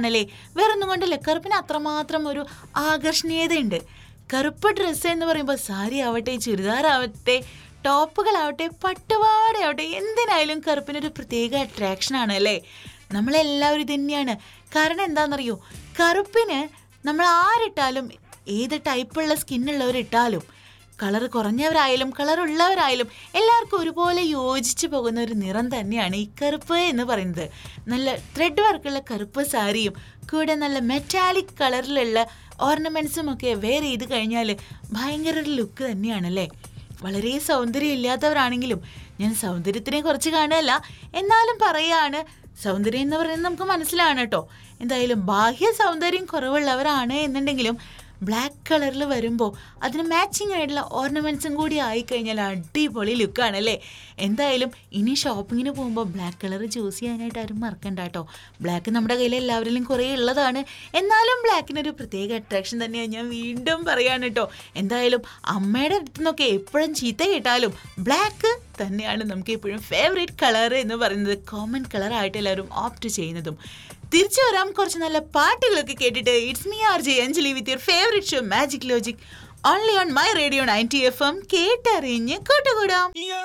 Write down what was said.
ആണല്ലേ വേറൊന്നും കൊണ്ടല്ലേ കറുപ്പിന് അത്രമാത്രം ഒരു ആകർഷണീയതയുണ്ട് കറുപ്പ് ഡ്രസ്സ് എന്ന് പറയുമ്പോൾ സാരി ആവട്ടെ ചുരിദാറാവട്ടെ ടോപ്പുകളാവട്ടെ പട്ടുപാടയാവട്ടെ എന്തിനായാലും കറുപ്പിനൊരു പ്രത്യേക അട്രാക്ഷനാണ് അല്ലേ നമ്മളെല്ലാവരും ഇത് തന്നെയാണ് കാരണം എന്താണെന്നറിയോ കറുപ്പിന് നമ്മൾ ആരിട്ടാലും ഏത് ടൈപ്പുള്ള സ്കിന്നുള്ളവരിട്ടാലും കളർ കുറഞ്ഞവരായാലും കളർ ഉള്ളവരായാലും എല്ലാവർക്കും ഒരുപോലെ യോജിച്ചു പോകുന്ന ഒരു നിറം തന്നെയാണ് ഈ കറുപ്പ് എന്ന് പറയുന്നത് നല്ല ത്രെഡ് വർക്കുള്ള കറുപ്പ് സാരിയും കൂടെ നല്ല മെറ്റാലിക് കളറിലുള്ള ഓർണമെന്റ്സും ഒക്കെ വെയർ ചെയ്ത് കഴിഞ്ഞാൽ ഭയങ്കര ഒരു ലുക്ക് തന്നെയാണല്ലേ വളരെ സൗന്ദര്യം ഇല്ലാത്തവരാണെങ്കിലും ഞാൻ സൗന്ദര്യത്തിനെ കുറിച്ച് കാണുകയല്ല എന്നാലും പറയാണ് സൗന്ദര്യം എന്ന് പറയുന്നത് നമുക്ക് മനസ്സിലാണ് കേട്ടോ എന്തായാലും ബാഹ്യ സൗന്ദര്യം കുറവുള്ളവരാണ് എന്നുണ്ടെങ്കിലും ബ്ലാക്ക് കളറിൽ വരുമ്പോൾ അതിന് മാച്ചിങ് ആയിട്ടുള്ള ഓർണമെന്റ്സും കൂടി ആയിക്കഴിഞ്ഞാൽ അടിപൊളി ലുക്കാണല്ലേ എന്തായാലും ഇനി ഷോപ്പിങ്ങിന് പോകുമ്പോൾ ബ്ലാക്ക് കളർ ചൂസ് ചെയ്യാനായിട്ട് ആരും മറക്കണ്ട കേട്ടോ ബ്ലാക്ക് നമ്മുടെ കയ്യിൽ എല്ലാവരിലും കുറേ ഉള്ളതാണ് എന്നാലും ബ്ലാക്കിനൊരു പ്രത്യേക അട്രാക്ഷൻ തന്നെയാണ് ഞാൻ വീണ്ടും പറയാണ് കേട്ടോ എന്തായാലും അമ്മയുടെ അടുത്ത് നിന്നൊക്കെ എപ്പോഴും ചീത്ത കേട്ടാലും ബ്ലാക്ക് തന്നെയാണ് നമുക്ക് എപ്പോഴും ഫേവറേറ്റ് കളർ എന്ന് പറയുന്നത് കോമൺ കളറായിട്ട് എല്ലാവരും ഓപ്റ്റ് ചെയ്യുന്നതും തിരിച്ചു വരാം കുറച്ച് നല്ല പാട്ടുകളൊക്കെ കേട്ടിട്ട് it's me R J Anjali with your favourite show magic logic only on my radio ninety F M കേട്ടറിഞ്ഞ് കൂട്ടുകൂടാം